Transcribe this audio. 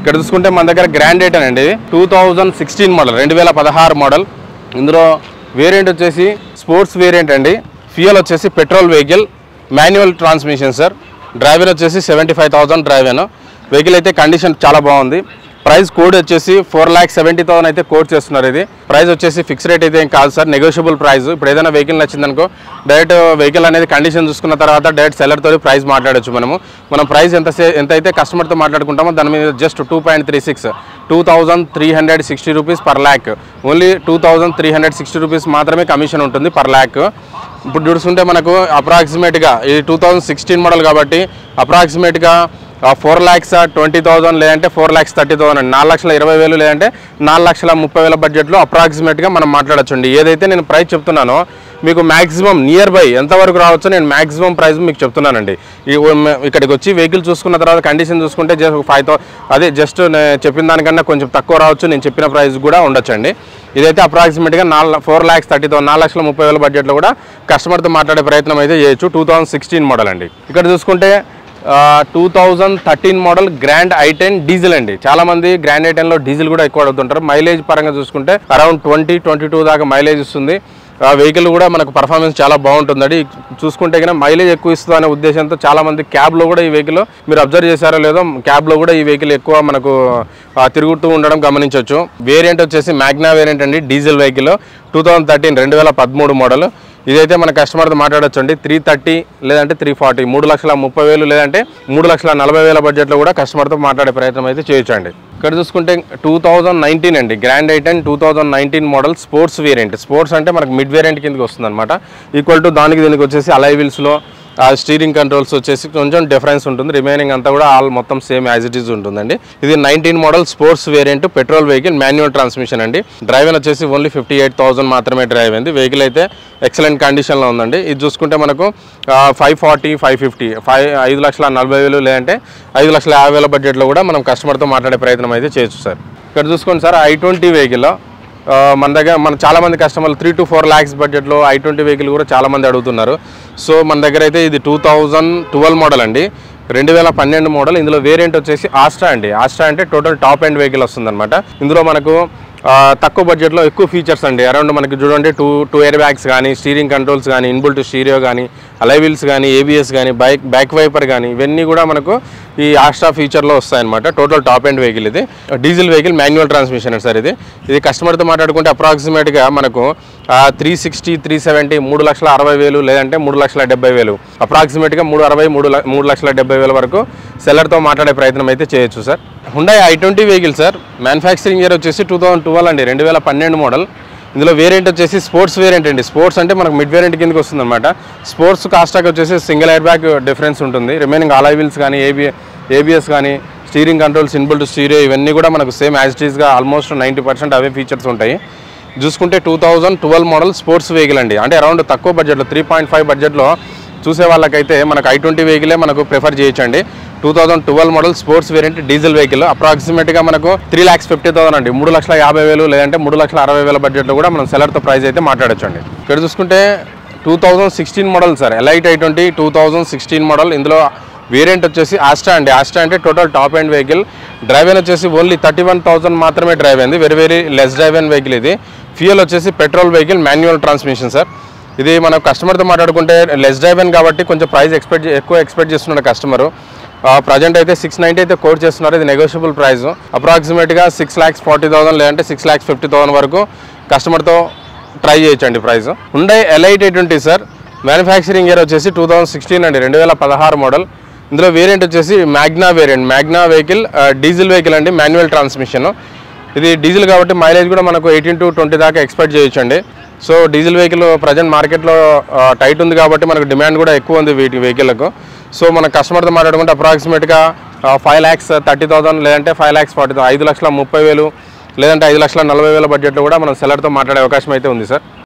ఇక్కడ చూసుకుంటే మన దగ్గర గ్రాండ్ ఎయిట్ అండి టూ థౌజండ్ సిక్స్టీన్ మోడల్ రెండు వేల పదహారు మోడల్ ఇందులో వేరియంట్ వచ్చేసి స్పోర్ట్స్ వేరియంట్ అండి ఫ్యూయల్ వచ్చేసి petrol vehicle manual transmission sir driver వచ్చేసి seventy five thousand driver vehicle అయితే కండిషన్ చాలా బాగుంది ప్రైస్ కోడ్ వచ్చేసి ఫోర్ ల్యాక్ సెవెంటీ థౌసండ్ అయితే కోడ్ చేస్తున్నారు ఇది ప్రైస్ వచ్చేసి ఫిక్స్ రేట్ అయితే ఏం కాదు సార్ నెగోషియబుల్ ప్రైస్ ఇప్పుడు ఏదైనా వెహికల్ నచ్చిందనుకో డైరెక్ట్ వెహికల్ అనేది కండిషన్ చూసుకున్న తర్వాత డైరెక్ట్ సెల్లర్తో ప్రైస్ మాట్లాడొచ్చు మనము మనం ప్రైస్ ఎంత సే- ఎంత అయితే కస్టమర్తో మాట్లాడుకుంటామో దాని మీద just two point three six two thousand three hundred sixty rupees per lakh only two thousand three hundred sixty rupees మాత్రమే కమిషన్ ఉంటుంది పర్ ల్యాక్ ఇప్పుడు చూసుకుంటే మనకు అప్రాక్సిమేట్గా ఇది టూ థౌజండ్ సిక్స్టీన్ మోడల్ కాబట్టి అప్రాక్సిమేట్గా ఫోర్ ల్యాక్స్ ట్వంటీ థౌసండ్ లేదంటే ఫోర్ ల్యాక్స్ థర్టీ థౌసండ్ నాలుగు లక్షల ఇరవై వేలు లేదంటే నాలుగు లక్షల ముప్పై వేల బడ్జెట్లో అప్రాక్సిమేట్గా మనం మాట్లాడొచ్చండి ఏదైతే నేను ప్రైస్ చెప్తున్నానో మీకు మ్యాక్సిమం నియర్ బై ఎంతవరకు రావచ్చో నేను మ్యాక్సిమం ప్రైస్ మీకు చెప్తున్నానండి ఈ ఉమ్, ఇక్కడికి వచ్చి వెహికల్ చూసుకున్న తర్వాత కండిషన్ చూసుకుంటే జస్ట్ ఫైవ్ థౌ అదే జస్ట్ నేను చెప్పిన దానికన్నా కొంచెం తక్కువ రావచ్చు నేను చెప్పిన ప్రైస్ కూడా ఉండొచ్చండి ఇదైతే అప్రాక్సిమేట్గా నాలుగు ఫోర్ ల్యాక్స్ థర్టీ థౌసండ్ నాలుగు లక్షల ముప్పై వేల బడ్జెట్లో కూడా కస్టమర్తో మాట్లాడే ప్రయత్నం అయితే చేయొచ్చు టూ థౌసండ్ సిక్స్టీన్ మోడల్ అండి ఇక్కడ చూసుకుంటే two thousand thirteen model grand I ten diesel అండి చాలా మంది గ్రాండ్ ఐ టెన్లో డీజిల్ కూడా ఎక్కువ అడుగుతుంటారు మైలేజ్ పరంగా చూసుకుంటే అరౌండ్ ట్వంటీ ట్వంటీ టూ దాకా మైలేజ్ ఇస్తుంది ఆ వెహికల్ కూడా మనకు పర్ఫార్మెన్స్ చాలా బాగుంటుందండి చూసుకుంటే కనుక మైలేజ్ ఎక్కువ ఇస్తుంది అనే ఉద్దేశంతో చాలా మంది క్యాబ్లో కూడా ఈ వెహికల్ మీరు అబ్జర్వ్ చేశారో లేదో క్యాబ్లో కూడా ఈ వెహికల్ ఎక్కువ మనకు ఆ, తిరుగుతూ ఉండడం గమనించవచ్చు వేరియంట్ వచ్చేసి మ్యాగ్నా వేరియంట్ అండి diesel vehicle two thousand thirteen రెండు వేల పదమూడు మోడల్ ఇదైతే మన కస్టమర్తో మాట్లాడొచ్చు అండి త్రీ థర్టీ లేదంటే త్రీ ఫార్టీ మూడు లక్షల ముప్పై వేలు లేదంటే మూడు లక్షల నలభై వేల బడ్జెట్లో కూడా కస్టమర్తో మాట్లాడే ప్రయత్నం అయితే చేయొచ్చు అండి ఇక్కడ చూసుకుంటే టూ థౌజండ్ నైన్టీన్ అండి grand I ten two thousand nineteen model sports variant sports అంటే మనకు మిడ్ వేరియంట్ కిందకి వస్తుంది అనమాట ఈక్వల్ టు దానికి దీనికి వచ్చేసి అలై వీల్స్లో ఆ స్టీరింగ్ కంట్రోల్స్ వచ్చేసి కొంచెం డిఫరెన్స్ ఉంటుంది రిమైనింగ్ అంతా కూడా ఆల్ మొత్తం సేమ్ యాజ్ ఇట్ ఈజ్ ఉంటుందండి ఇది nineteen model sports variant petrol vehicle manual transmission అండి డ్రైవర్ వచ్చేసి ఓన్లీ ఫిఫ్టీ ఎయిట్ థౌసండ్ మాత్రమే డ్రైవ్ అయింది వెహికల్ అయితే ఎక్సలెంట్ కండిషన్లో ఉందండి ఇది చూసుకుంటే మనకు five forty five fifty five ఐదు లక్షల నలభై వేలు లేదంటే ఐదు లక్షల యాభై వేల బడ్జెట్లో కూడా మనం కస్టమర్తో మాట్లాడే ప్రయత్నం అయితే చేయొచ్చు సార్ ఇక్కడ చూసుకోండి సార్ ఐ ట్వంటీ వెహికల్ ఆ, మన దగ్గర మన చాలా మంది కస్టమర్లు త్రీ టు ఫోర్ ల్యాక్స్ బడ్జెట్లో ఐ ట్వంటీ వెహికల్ కూడా చాలా మంది అడుగుతున్నారు సో మన దగ్గర అయితే ఇది టూ థౌజండ్ ట్వెల్వ్ మోడల్ అండి రెండు వేల పన్నెండు మోడల్ ఇందులో వేరియంట్ వచ్చేసి ఆస్ట్రా అండి ఆస్ట్రా అంటే టోటల్ టాప్ ఎండ్ వెహికల్ వస్తుందన్నమాట ఇందులో మనకు ఆ, తక్కువ బడ్జెట్లో ఎక్కువ ఫీచర్స్ అండి అరౌండ్ మనకి చూడండి టూ టూ ఎయిర్ బ్యాగ్స్ కానీ స్టీరింగ్ కంట్రోల్స్ కానీ ఇన్బుల్ట్ స్టీరియో కానీ అలై వీల్స్ కానీ ఏబిఎస్ కానీ బైక్ బ్యాక్ వైపర్ కానీ ఇవన్నీ కూడా మనకు ఈ ఆస్ట్రా ఫీచర్లో వస్తాయన్నమాట టోటల్ టాప్ ఎండ్ వెహికల్ ఇది diesel vehicle manual transmission sir ఇది ఇది కస్టమర్తో మాట్లాడుకుంటే అప్రాక్సిమేట్గా మనకు త్రీ సిక్స్టీ త్రీ సెవెంటీ మూడు లక్షల అరవై వేలు లేదంటే మూడు లక్షల డెబ్బై వేలు అప్రాక్సిమేట్గా మూడు అరవై మూడు ల- మూడు లక్షల డెబ్బై వేల వరకు సెల్లర్తో మాట్లాడే ప్రయత్నం అయితే చేయొచ్చు sir Hyundai I twenty vehicle sir manufacturing year వచ్చేసి టూ థౌసండ్ ట్వెల్వ్ అండి రెండు వేల పన్నెండు మోడల్ ఇందులో వేరియంట్ వచ్చేసి స్పోర్ట్స్ వేరియంట్ అండి స్పోర్ట్స్ అంటే మనకు మిడ్ వేరియంట్ కిందకి వస్తుంది అనమాట స్పోర్ట్స్ కాస్టాక్ వచ్చేసి సింగిల్ ఎయిర్ బ్యాగ్ డిఫరెన్స్ ఉంటుంది రిమైనింగ్ ఆల్ వీల్స్ కానీ ఏబి ఏబిఎస్ కానీ స్టీరింగ్ కంట్రోల్స్ ఇన్బుల్ట్ స్టీరియో ఇవన్నీ కూడా మనకు సేమ్ యాజ్ ఇట్ ఈస్గా ఆల్మోస్ట్ నైంటీ పర్సెంట్ అవే ఫీచర్స్ ఉంటాయి చూసుకుంటే two thousand twelve model sports vehicle అండి అంటే అరౌండ్ తక్కువ బడ్జెట్లో త్రీ పాయింట్ ఫైవ్ బడ్జెట్లో చూసే వాళ్ళకైతే మనకు ఐ ట్వంటీ వెహికలే మనకు ప్రిఫర్ చేయొచ్చండి two thousand twelve model sports variant diesel vehicle అప్రాక్సిమేట్గా మనకు త్రీ ల్యాక్స్ ఫిఫ్టీ థౌసండ్ అండి మూడు లక్షల యాభై వేలు లేదంటే మూడు లక్షల అరవై వేల బడ్జెట్లో కూడా మనం సెలర్తో ప్రైస్ అయితే మాట్లాడొచ్చు అండి ఇక్కడ చూసుకుంటే two thousand sixteen model sir Elite I twenty two thousand sixteen model ఇందులో వేరియంట్ వచ్చేసి ఆస్ట్రా అండి ఆస్ట్రా అంటే total top end vehicle drive అయిన వచ్చేసి ఓన్లీ థర్టీ వన్ థౌసండ్ మాత్రమే డ్రైవ్ అయింది వెరీ వెరీ లెస్ డ్రైవ్ అయిన వెహికల్ ఇది ఫ్యూయల్ వచ్చేసి petrol vehicle manual transmission sir ఇది మనం కస్టమర్తో మాట్లాడుకుంటే లెస్ డ్రైవ్ అని కాబట్టి కొంచెం ప్రైస్ ఎక్స్పెక్ట్ ఎక్కువ ఎక్స్పెక్ట్ చేస్తున్నాడు కస్టమర్ ప్రజెంట్ అయితే సిక్స్ నైంటీ అయితే కోట్ చేస్తున్నారు ఇది నెగోషియబుల్ ప్రైస్ అప్రాక్సిమేట్గా సిక్స్ ల్యాక్స్ ఫార్టీ థౌసండ్ లేదంటే సిక్స్ ల్యాక్స్ ఫిఫ్టీ థౌసండ్ వరకు కస్టమర్తో ట్రై చేయొచ్చండి ప్రైస్ ఉండే Elite twenty sir manufacturing year వచ్చేసి టూ థౌసండ్ సిక్స్టీన్ అండి రెండు వేల పదహారు మోడల్ ఇందులో వేరియంట్ వచ్చేసి magna variant magna vehicle diesel vehicle అండి మాన్యువల్ ట్రాన్స్మిషన్ ఇది డీజిల్ కాబట్టి మైలేజ్ కూడా మనకు ఎయిటీన్ టు ట్వంటీ దాకా ఎక్స్పెక్ట్ చేయొచ్చండి సో డీజిల్ వెహికల్ ప్రజెంట్ మార్కెట్లో టైట్ ఉంది కాబట్టి మనకు డిమాండ్ కూడా ఎక్కువ ఉంది వీటి వెహికల్కు సో మన కస్టమర్తో మాట్లాడుకుంటే అప్రాక్సిమేట్గా ఫైవ్ ల్యాక్స్ థర్టీ థౌసండ్ లేదంటే ఫైవ్ ల్యాక్స్ ఫార్టీ ఐదు లక్షల ముప్పై వేలు లేదంటే ఐదు లక్షల నలభై వేల బడ్జెట్లో కూడా మనం సెల్లర్తో మాట్లాడే అవకాశం అయితే ఉంది సార్